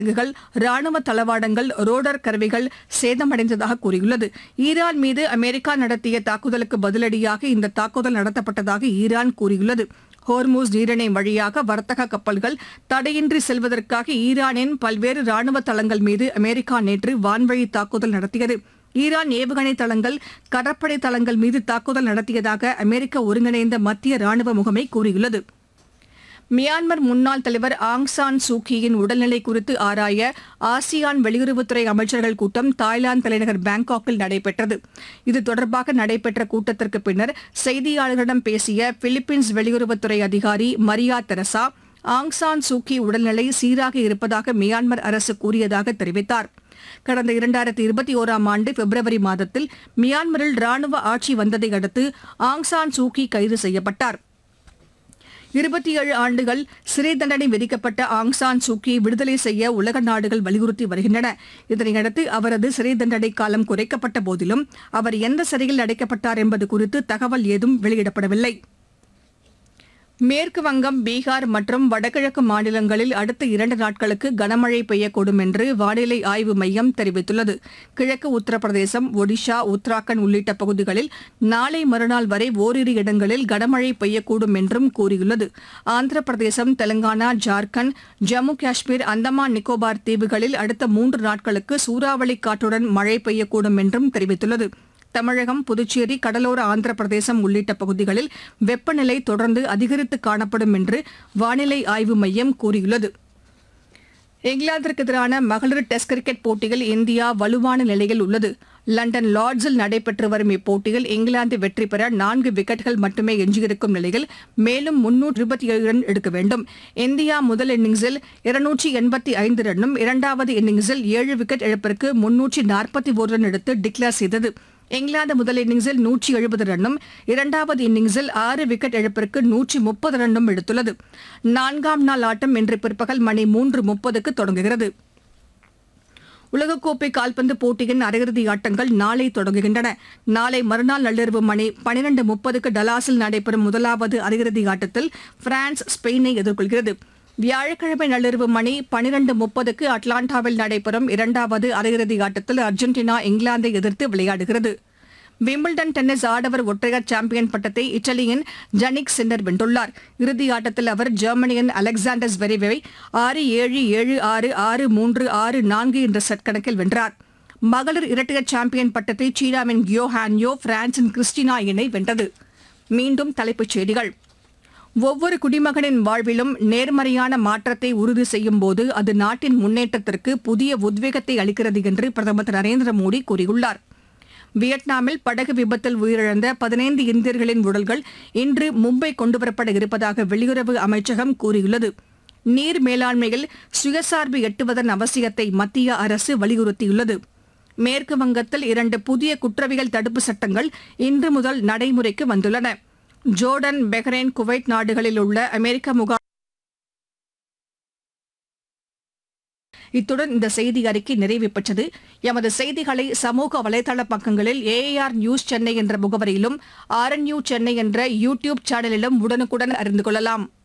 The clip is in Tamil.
படகுகள் ராணுவ தளவாடங்கள் ரோடர் கருவிகள் சேதமடைந்ததாக கூறியுள்ளது ஈரான் மீது அமெரிக்கா நடத்திய தாக்குதலுக்கு பதிலடியாக இந்த தாக்குதல் நடத்தப்பட்டதாக ஈரான் கூறியுள்ளது ஹோர்மூஸ் நீரிணை வழியாக வர்த்தக கப்பல்கள் தடையின்றி செல்வதற்காக ஈரானின் பல்வேறு ராணுவ தளங்கள் மீது அமெரிக்கா நேற்று வான்வழி தாக்குதல் நடத்தியது ஈரான் ஏவுகணை தளங்கள் கடற்படை தளங்கள் மீது தாக்குதல் நடத்தியதாக அமெரிக்க ஒருங்கிணைந்த மத்திய ராணுவ முகமை கூறியுள்ளது மியான்மர் முன்னாள் தலைவர் ஆங் சான் சூகியின் உடல்நிலை குறித்து ஆராய ஆசியான் வெளியுறவுத்துறை அமைச்சர்கள் கூட்டம் தாய்லாந்து தலைநகர் பாங்காக்கில் நடைபெற்றது இது தொடர்பாக நடைபெற்ற கூட்டத்திற்கு பின்னர் செய்தியாளர்களிடம் பேசிய பிலிப்பீன்ஸ் வெளியுறவுத்துறை அதிகாரி Maria Teresa Aung San Suu Kyi உடல்நிலை சீராக இருப்பதாக மியான்மர் அரசு கூறியதாக தெரிவித்தார் கடந்த இரண்டாயிரத்தி இருபத்தி ஓராம் ஆண்டு பிப்ரவரி மாதத்தில் மியான்மரில் ராணுவ ஆட்சி வந்ததை அடுத்து ஆங் சான் சூகி கைது செய்யப்பட்டார் இருபத்தி ஏழு ஆண்டுகள் சிறை தண்டனை விதிக்கப்பட்ட ஆங் சான் சூக்கி விடுதலை செய்ய உலக நாடுகள் வலியுறுத்தி வருகின்றன இதனையடுத்து அவரது சிறை தண்டனை காலம் குறைக்கப்பட்ட போதிலும் அவர் எந்த சிறையில் அடைக்கப்பட்டார் என்பது குறித்து தகவல் ஏதும் வெளியிடப்படவில்லை மேற்கு வங்கம் பீகார் மற்றும் வடகிழக்கு மாநிலங்களில் அடுத்த இரண்டு நாட்களுக்கு கனமழை பெய்யக்கூடும் என்று வானிலை ஆய்வு மையம் தெரிவித்துள்ளது கிழக்கு உத்தரப்பிரதேசம் ஒடிஷா உத்தராகண்ட் உள்ளிட்ட பகுதிகளில் நாளை மறுநாள் வரை ஓரிரு இடங்களில் கனமழை பெய்யக்கூடும் என்றும் கூறியுள்ளது ஆந்திர பிரதேசம் தெலங்கானா ஜார்க்கண்ட் ஜம்மு காஷ்மீர் அந்தமான் நிக்கோபார் தீவுகளில் அடுத்த மூன்று நாட்களுக்கு சூறாவளி காற்றுடன் மழை பெய்யக்கூடும் என்றும் தெரிவித்துள்ளது தமிழகம் புதுச்சேரி கடலோர ஆந்திர பிரதேசம் உள்ளிட்ட பகுதிகளில் வெப்பநிலை தொடர்ந்து அதிகரித்து காணப்படும் என்று வானிலை ஆய்வு மையம் கூறியுள்ளது இங்கிலாந்திற்கு எதிரான மகளிர் டெஸ்ட் கிரிக்கெட் போட்டியில் இந்தியா வலுவான நிலையில் உள்ளது லண்டன் லார்ட்ஸில் நடைபெற்று வரும் இப்போட்டியில் இங்கிலாந்து வெற்றி பெற நான்கு விக்கெட்டுகள் மட்டுமே எஞ்சியிருக்கும் நிலையில் மேலும் முன்னூற்று இருபத்தி ஏழு ரன் எடுக்க வேண்டும் இந்தியா முதல் இன்னிங்ஸில் இருநூற்றி எண்பத்தி ஐந்து ரன்னும் இரண்டாவது இன்னிங்ஸில் ஏழு விக்கெட் இழப்பிற்கு முன்னூற்றி நாற்பத்தி ஒரு ரன் எடுத்து டிக்ளேர் செய்தது இங்கிலாந்து முதல் இன்னிங்ஸில் நூற்றி எழுபது ரன்னும் இரண்டாவது இன்னிங்ஸில் ஆறு விக்கெட் இழப்பிற்கு நூற்றி முப்பது ரன்னும் எடுத்துள்ளது நான்காம் நாள் ஆட்டம் இன்று பிற்பகல் மணி மூன்று முப்பதுக்கு தொடங்குகிறது உலகக்கோப்பை கால்பந்து போட்டியின் அரையிறுதி ஆட்டங்கள் நாளை தொடங்குகின்றன நாளை மறுநாள் நள்ளிரவு மணி பனிரெண்டு முப்பதுக்கு டலாஸில் நடைபெறும் முதலாவது அரையிறுதி ஆட்டத்தில் பிரான்ஸ் ஸ்பெயினை எதிர்கொள்கிறது வியாழக்கிழமை நள்ளிரவு மணி பனிரெண்டு முப்பதுக்கு அட்லாண்டாவில் நடைபெறும் இரண்டாவது அரையிறுதி ஆட்டத்தில் அர்ஜென்டினா இங்கிலாந்தை எதிர்த்து விளையாடுகிறது விம்பிள்டன் டென்னிஸ் ஆடவர் ஒற்றையர் சாம்பியன் பட்டத்தை இத்தாலியின் ஜனிக் சின்னர் வென்றுள்ளார் இறுதி ஆட்டத்தில் அவர் ஜெர்மனியின் அலெக்சாண்டர் ஸ்வெரிவை ஆறு ஏழு ஏழு ஆறு ஆறு மூன்று ஆறு நான்கு என்ற செட் கணக்கில் வென்றார் மகளிர் இரட்டையர் சாம்பியன் பட்டத்தை சீனாவின் கியோ ஹான்யோ பிரான்சின் கிறிஸ்டினா இணை வென்றது மீண்டும் தலைப்புச் செய்திகள் ஒவ்வொரு குடிமகனின் வாழ்விலும் நேர்மறையான மாற்றத்தை உறுதி செய்யும் போது அது நாட்டின் முன்னேற்றத்திற்கு புதிய உத்வேகத்தை அளிக்கிறது என்று பிரதமர் திரு நரேந்திர மோடி கூறியுள்ளார் வியட்நாமில் படகு விபத்தில் உயிரிழந்த பதினைந்து இந்தியர்களின் உடல்கள் இன்று மும்பை கொண்டுவரப்பட இருப்பதாக வெளியுறவு அமைச்சகம் கூறியுள்ளது நீர் மேலாண்மையில் சுயசார்பு எட்டுவதன் அவசியத்தை மத்திய அரசு வலியுறுத்தியுள்ளது மேற்கு வங்கத்தில் இரண்டு புதிய குற்றவியல் தடுப்பு சட்டங்கள் இன்று முதல் நடைமுறைக்கு வந்துள்ளன ஜோர்டன் பஹ்ரைன் குவைத் நாடுகளில் உள்ள அமெரிக்க முகாம் இத்துடன் இந்த செய்தி அறிக்கை நிறைவு பெற்றது எமது செய்திகளை சமூக வலைதள பக்கங்களில் ஏஆர் நியூஸ் சென்னை என்ற முகவரியிலும் ஆர்என்யூ சென்னை என்ற யூ டியூப் சேனலிலும் உடனுக்குடன் அறிந்து கொள்ளலாம்